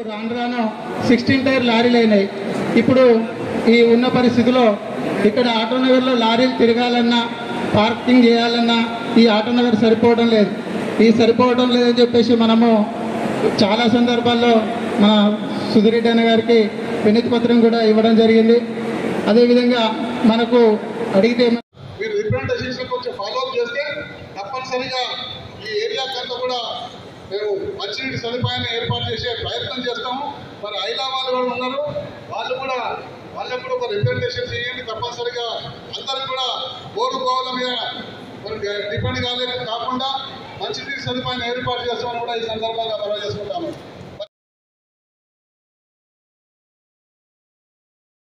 రాను రాను sixteen tyre లారీలు అయినాయి ఇప్పుడు ఈ ఉన్న పరిస్థితిలో ఇక్కడ ఆటోనగర్లో లారీలు తిరగాలన్నా పార్కింగ్ చేయాలన్నా ఈ ఆటోనగర్ సరిపోవడం లేదు ఈ సరిపోవడం లేదని చెప్పేసి మనము చాలా సందర్భాల్లో మన సుధిరెడ్డి అన్న గారికి వినతి పత్రం కూడా ఇవ్వడం జరిగింది అదేవిధంగా మనకు అడిగితే మీరు రిప్రజెంటేషన్ కొంచెం ఫాలో అప్ చేస్తే తప్పనిసరిగా ఈ ఏరియాకంతా కూడా మేము మంచినీటి సదుపాయాన్ని ఏర్పాటు చేసే ప్రయత్నం చేస్తాము మరి ఐలా వాళ్ళు కూడా ఉన్నారు వాళ్ళు కూడా వాళ్ళకు కూడా ఒక రిప్రజెంటేషన్ చేయండి తప్పనిసరిగా అందరికి కూడా బోరు బావుల మీద మరి డిపెండ్ కాలేదు కాకుండా మంచినీటి సదుపాయాన్ని ఏర్పాటు చేస్తామని కూడా ఈ సందర్భంగా మనం చేసుకుంటాము